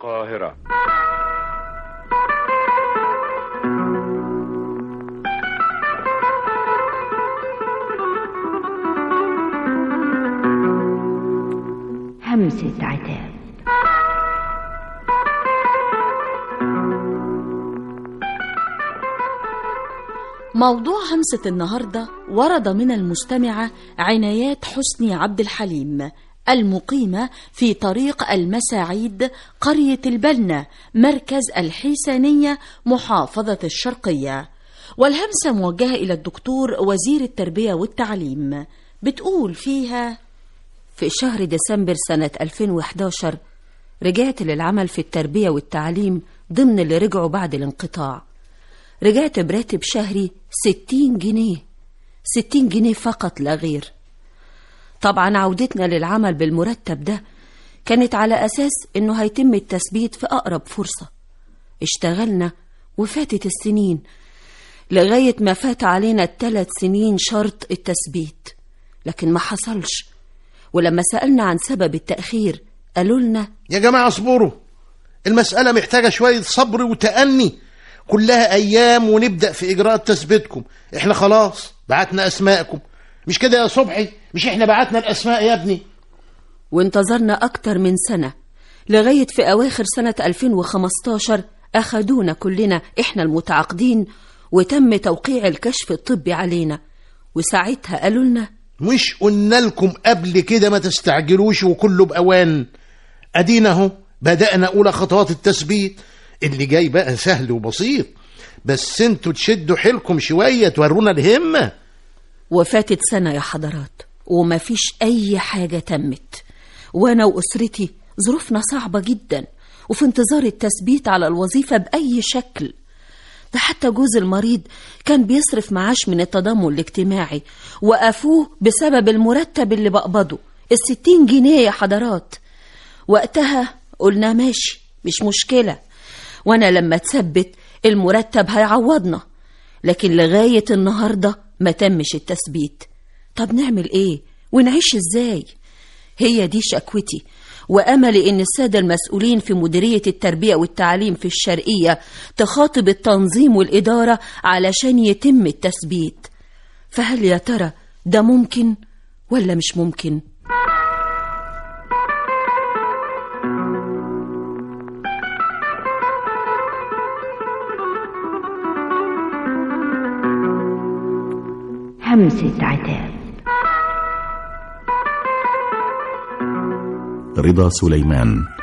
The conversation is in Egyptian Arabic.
القاهرة همسة عتاب موضوع همسة النهاردة ورد من المستمعة عنايات حسني عبد الحليم المقيمة في طريق المساعيد قرية البنة مركز الحيسانية محافظة الشرقية والهمسة موجهة إلى الدكتور وزير التربية والتعليم بتقول فيها في شهر ديسمبر سنة 2011 رجعت للعمل في التربية والتعليم ضمن اللي رجعوا بعد الانقطاع رجعت براتب شهري 60 جنيه 60 جنيه فقط لا غير طبعا عودتنا للعمل بالمرتب ده كانت على أساس إنه هيتم التثبيت في أقرب فرصة اشتغلنا وفاتت السنين لغاية ما فات علينا الثلاث سنين شرط التثبيت لكن ما حصلش ولما سألنا عن سبب التأخير قالوا لنا يا جماعة اصبروا المسألة محتاجة شوية صبر وتأني كلها أيام ونبدأ في إجراءات تثبيتكم إحنا خلاص بعتنا أسماءكم مش كده يا صبحي مش إحنا بعتنا الأسماء يا ابني وانتظرنا أكتر من سنة لغاية في أواخر سنة 2015 أخدونا كلنا إحنا المتعاقدين وتم توقيع الكشف الطبي علينا وساعتها قالوا لنا مش قلنا لكم قبل كده ما تستعجلوش وكله بأوان أدينا أهو بدأنا أولى خطوات التثبيت اللي جاي بقى سهل وبسيط بس انتوا تشدوا حيلكم شوية تورونا الهمة وفاتت سنة يا حضرات ومفيش أي حاجة تمت وأنا وأسرتي ظروفنا صعبة جدا وفي انتظار التثبيت على الوظيفة بأي شكل ده حتى جوز المريض كان بيصرف معاش من التضامن الاجتماعي وقفوه بسبب المرتب اللي بقبضه الستين جنيه يا حضرات وقتها قلنا ماشي مش مشكلة وانا لما تثبت المرتب هيعوضنا لكن لغاية النهاردة ما تمش التثبيت طب نعمل ايه ونعيش ازاي هي دي شكوتي وأملي إن السادة المسؤولين في مديرية التربية والتعليم في الشرقية تخاطب التنظيم والإدارة علشان يتم التثبيت فهل يا ترى ده ممكن ولا مش ممكن؟ همسة عتاب رضا سليمان